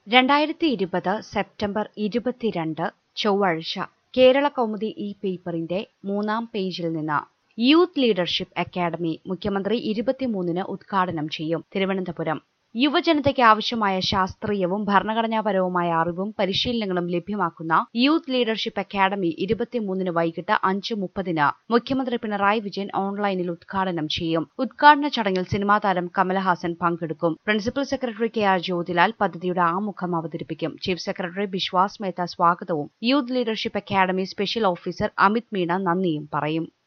രണ്ടായിരത്തി ഇരുപത് സെപ്റ്റംബർ ഇരുപത്തിരണ്ട് ചൊവ്വാഴ്ച കേരള കൗമുദി ഈ പേപ്പറിന്റെ മൂന്നാം പേജിൽ നിന്ന് യൂത്ത് ലീഡർഷിപ്പ് അക്കാദമി മുഖ്യമന്ത്രി ഇരുപത്തിമൂന്നിന് ഉദ്ഘാടനം ചെയ്യും തിരുവനന്തപുരം യുവജനതയ്ക്ക് ആവശ്യമായ ശാസ്ത്രീയവും ഭരണഘടനാപരവുമായ അറിവും പരിശീലനങ്ങളും ലഭ്യമാക്കുന്ന യൂത്ത് ലീഡർഷിപ്പ് അക്കാദമി ഇരുപത്തിമൂന്നിന് വൈകിട്ട് അഞ്ച് മുപ്പതിന് മുഖ്യമന്ത്രി പിണറായി വിജയൻ ഓൺലൈനിൽ ഉദ്ഘാടനം ചെയ്യും ഉദ്ഘാടന ചടങ്ങിൽ സിനിമാ താരം കമലഹാസൻ പങ്കെടുക്കും principal secretary K R Jyothilal പദ്ധതിയുടെ ആമുഖം അവതരിപ്പിക്കും ചീഫ് സെക്രട്ടറി ബിശ്വാസ് മേത്ത സ്വാഗതവും youth leadership academy special officer Amit Meena നന്ദിയും പറയും